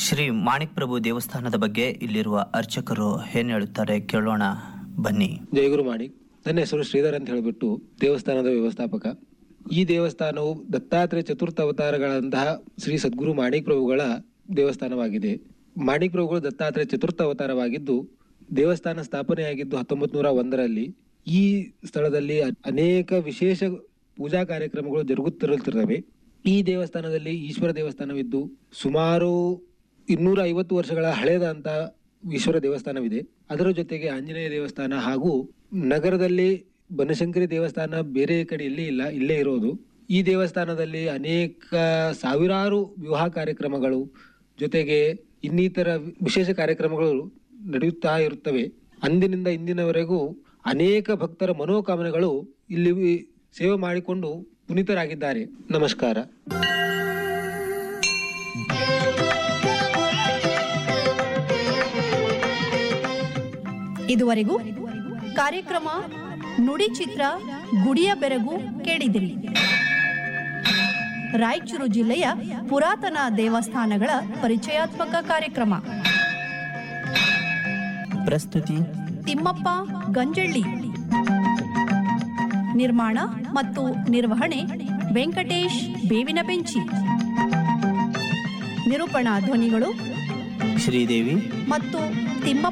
ಶ್ರೀ ಮಾಣಿಕ್ ಪ್ರಭು ದೇವಸ್ಥಾನದ ಬಗ್ಗೆ ಇಲ್ಲಿರುವ ಅರ್ಚಕರು ಏನ್ ಹೇಳುತ್ತಾರೆ ಕೇಳೋಣ ಬನ್ನಿ ಜಯಗುರು ಮಾಡಿ ನನ್ನ ಹೆಸರು ಶ್ರೀಧರ್ ಅಂತ ಹೇಳಿಬಿಟ್ಟು ದೇವಸ್ಥಾನದ ವ್ಯವಸ್ಥಾಪಕ ಈ ದೇವಸ್ಥಾನವು ದತ್ತಾತ್ರೇಯ ಚತುರ್ಥ ಅವತಾರಗಳಂತಹ ಶ್ರೀ ಸದ್ಗುರು ಮಾಣಿಕ್ ಪ್ರಭುಗಳ ದೇವಸ್ಥಾನವಾಗಿದೆ ಮಾಣಿಕ್ ಪ್ರಭುಗಳು ದತ್ತಾತ್ರೇಯ ಚತುರ್ಥ ಅವತಾರವಾಗಿದ್ದು ದೇವಸ್ಥಾನ ಸ್ಥಾಪನೆಯಾಗಿದ್ದು ಹತ್ತೊಂಬತ್ತು ನೂರ ಒಂದರಲ್ಲಿ ಈ ಸ್ಥಳದಲ್ಲಿ ಅನೇಕ ವಿಶೇಷ ಪೂಜಾ ಕಾರ್ಯಕ್ರಮಗಳು ಜರುಗುತ್ತಿರುತ್ತವೆ ಈ ದೇವಸ್ಥಾನದಲ್ಲಿ ಈಶ್ವರ ದೇವಸ್ಥಾನವಿದ್ದು ಸುಮಾರು ಇನ್ನೂರ ಐವತ್ತು ವರ್ಷಗಳ ಹಳೆಯದಂತ ಈಶ್ವರ ದೇವಸ್ಥಾನವಿದೆ ಅದರ ಜೊತೆಗೆ ಆಂಜನೇಯ ದೇವಸ್ಥಾನ ಹಾಗೂ ನಗರದಲ್ಲಿ ಬನಶಂಕರಿ ದೇವಸ್ಥಾನ ಬೇರೆ ಕಡೆ ಎಲ್ಲಿ ಇಲ್ಲ ಇಲ್ಲೇ ಇರೋದು ಈ ದೇವಸ್ಥಾನದಲ್ಲಿ ಅನೇಕ ಸಾವಿರಾರು ವಿವಾಹ ಕಾರ್ಯಕ್ರಮಗಳು ಜೊತೆಗೆ ಇನ್ನಿತರ ವಿಶೇಷ ಕಾರ್ಯಕ್ರಮಗಳು ನಡೆಯುತ್ತಾ ಇರುತ್ತವೆ ಅಂದಿನಿಂದ ಇಂದಿನವರೆಗೂ ಅನೇಕ ಭಕ್ತರ ಮನೋಕಾಮನೆಗಳು ಇಲ್ಲಿ ಸೇವೆ ಮಾಡಿಕೊಂಡು ಪುನೀತರಾಗಿದ್ದಾರೆ ನಮಸ್ಕಾರ ಇದುವರೆಗೂ ಕಾರ್ಯಕ್ರಮ ನುಡಿ ಚಿತ್ರ ಗುಡಿಯ ಬೆರಗು ಕೇಳಿದಿರಿ ರಾಯಚೂರು ಜಿಲ್ಲೆಯ ಪುರಾತನ ದೇವಸ್ಥಾನಗಳ ಪರಿಚಯಾತ್ಮಕ ಕಾರ್ಯಕ್ರಮ ಪ್ರಸ್ತುತಿ ತಿಮ್ಮಪ್ಪ ಗಂಜಳ್ಳಿ ನಿರ್ಮಾಣ ಮತ್ತು ನಿರ್ವಹಣೆ ವೆಂಕಟೇಶ್ ಬೇವಿನ ಬೆಂಚಿ ನಿರೂಪಣಾ ಧ್ವನಿಗಳು ಶ್ರೀದೇವಿ ಮತ್ತು ತಿಮ್ಮಪ್ಪ